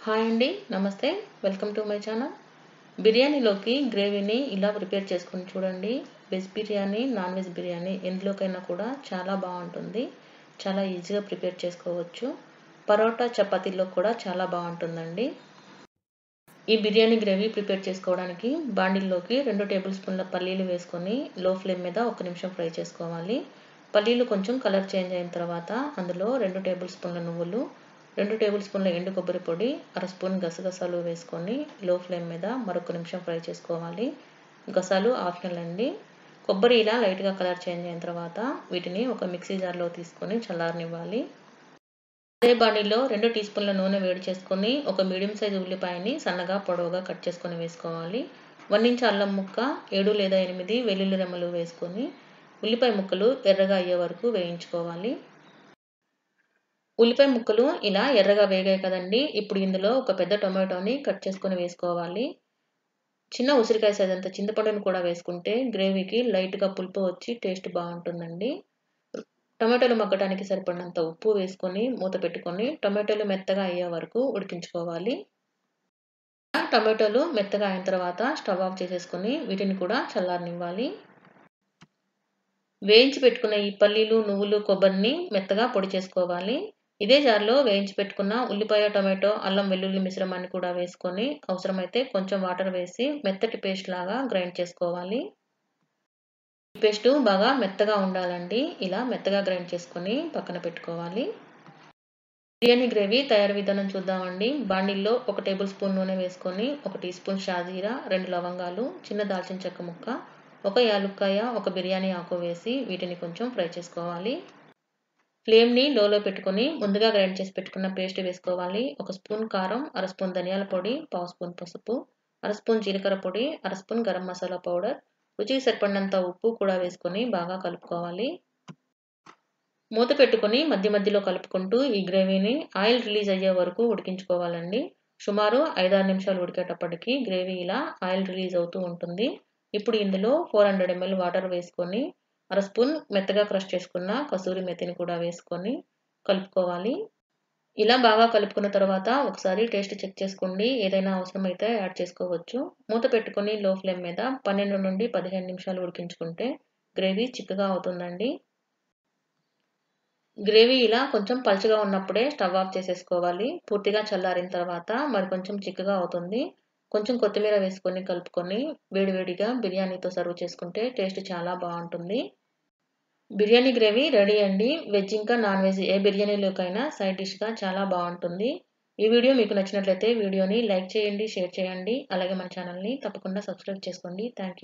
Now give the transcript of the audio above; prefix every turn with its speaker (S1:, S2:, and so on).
S1: hi అండి నమస్తే welcome to my channel బిర్యానీలోకి గ్రేవీని ఇలా ప్రిపేర్ చేసుకుని చూడండి veg biryani non veg biryani ఎందులోకైనా కూడా చాలా బాగుంటుంది చాలా ఈజీగా ప్రిపేర్ చేసుకోవచ్చు పరోటా చపాతీలో కూడా చాలా బాగుంటుందండి ఈ బిర్యానీ గ్రేవీ ప్రిపేర్ చేసుకోవడానికి బాండిల్లోకి రెండు టేబుల్ స్పూన్ల పల్లీలు వేసుకొని లో ఫ్లేమ్ మీద ఒక నిమిషం ఫ్రై చేసుకోవాలి పల్లీలు కొంచెం కలర్ చేంజ్ అయిన తర్వాత అందులో రెండు టేబుల్ స్పూన్ల నువ్వులు రెండు టేబుల్ స్పూన్ల ఎండు కొబ్బరి పొడి అర స్పూన్ గసగసాలు వేసుకొని లో ఫ్లేమ్ మీద మరొక నిమిషం ఫ్రై చేసుకోవాలి గసాలు ఆప్షనల్ అండి కొబ్బరి ఇలా లైట్గా కలర్ చేంజ్ అయిన తర్వాత వీటిని ఒక మిక్సీ జార్లో తీసుకొని చల్లారనివ్వాలి అదే బాండీలో రెండు టీ స్పూన్ల నూనె వేడి చేసుకొని ఒక మీడియం సైజు ఉల్లిపాయని సన్నగా పొడవుగా కట్ చేసుకొని వేసుకోవాలి వన్ ఇంచ్ అల్లం ముక్క ఏడు లేదా ఎనిమిది వెల్లుల్లి రెమ్మలు వేసుకొని ఉల్లిపాయ ముక్కలు ఎర్రగా అయ్యే వరకు వేయించుకోవాలి ఉల్లిపాయ ముక్కలు ఇలా ఎర్రగా వేగాయి కదండి ఇప్పుడు ఇందులో ఒక పెద్ద టొమాటోని కట్ చేసుకొని వేసుకోవాలి చిన్న ఉసిరికాయ సైజ్ అంత చింతపండుని కూడా వేసుకుంటే గ్రేవీకి లైట్గా పులుపు వచ్చి టేస్ట్ బాగుంటుందండి టొమాటోలు మగ్గడానికి సరిపడినంత ఉప్పు వేసుకొని మూత పెట్టుకొని టొమాటోలు మెత్తగా అయ్యే వరకు ఉడికించుకోవాలి టొమాటోలు మెత్తగా అయిన తర్వాత స్టవ్ ఆఫ్ చేసేసుకొని వీటిని కూడా చల్లారనివ్వాలి వేయించి పెట్టుకున్న ఈ పల్లీలు నువ్వులు కొబ్బరిని మెత్తగా పొడి చేసుకోవాలి ఇదే జార్లో వేయించి పెట్టుకున్న ఉల్లిపాయ టొమాటో అల్లం వెల్లుల్లి మిశ్రమాన్ని కూడా వేసుకొని అవసరమైతే కొంచెం వాటర్ వేసి మెత్తటి పేస్ట్ లాగా గ్రైండ్ చేసుకోవాలి ఈ పేస్ట్ బాగా మెత్తగా ఉండాలండి ఇలా మెత్తగా గ్రైండ్ చేసుకొని పక్కన పెట్టుకోవాలి బిర్యానీ గ్రేవీ తయారు విధానం చూద్దామండి బాండిల్లో ఒక టేబుల్ స్పూన్ నూనె వేసుకొని ఒక టీ స్పూన్ షాజీరా రెండు లవంగాలు చిన్న దాల్చిన చెక్క ముక్క ఒక యాలుక్కాయ ఒక బిర్యానీ ఆకు వేసి వీటిని కొంచెం ఫ్రై చేసుకోవాలి ఫ్లేమ్ని లోలో పెట్టుకొని ముందుగా గ్రైండ్ చేసి పెట్టుకున్న పేస్ట్ వేసుకోవాలి ఒక స్పూన్ కారం అర స్పూన్ ధనియాల పొడి పావు స్పూన్ పసుపు అర స్పూన్ జీలకర్ర పొడి అర స్పూన్ గరం మసాలా పౌడర్ రుచికి సరిపడినంత ఉప్పు కూడా వేసుకొని బాగా కలుపుకోవాలి మూత పెట్టుకొని మధ్య మధ్యలో కలుపుకుంటూ ఈ గ్రేవీని ఆయిల్ రిలీజ్ అయ్యే వరకు ఉడికించుకోవాలండి సుమారు ఐదారు నిమిషాలు ఉడికేటప్పటికి గ్రేవీ ఇలా ఆయిల్ రిలీజ్ అవుతూ ఉంటుంది ఇప్పుడు ఇందులో ఫోర్ హండ్రెడ్ ఎంఎల్ వాటర్ వేసుకొని అర స్పూన్ మెత్తగా క్రష్ చేసుకున్న కసూరి మెత్తిని కూడా వేసుకొని కలుపుకోవాలి ఇలా బాగా కలుపుకున్న తర్వాత ఒకసారి టేస్ట్ చెక్ చేసుకోండి ఏదైనా అవసరమైతే యాడ్ చేసుకోవచ్చు మూత పెట్టుకొని లో ఫ్లేమ్ మీద పన్నెండు నుండి పదిహేను నిమిషాలు ఉడికించుకుంటే గ్రేవీ చిక్కగా అవుతుందండి గ్రేవీ ఇలా కొంచెం పలుచగా ఉన్నప్పుడే స్టవ్ ఆఫ్ చేసేసుకోవాలి పూర్తిగా చల్లారిన తర్వాత మరి కొంచెం చిక్కగా అవుతుంది కొంచెం కొత్తిమీర వేసుకొని కలుపుకొని వేడివేడిగా బిర్యానీతో సర్వ్ చేసుకుంటే టేస్ట్ చాలా బాగుంటుంది బిర్యానీ గ్రేవీ రెడీ అండి వెజ్ ఇంకా నాన్ వెజ్ ఏ బిర్యానీలోకైనా సైడ్ డిష్గా చాలా బాగుంటుంది ఈ వీడియో మీకు నచ్చినట్లయితే వీడియోని లైక్ చేయండి షేర్ చేయండి అలాగే మన ఛానల్ని తప్పకుండా సబ్స్క్రైబ్ చేసుకోండి థ్యాంక్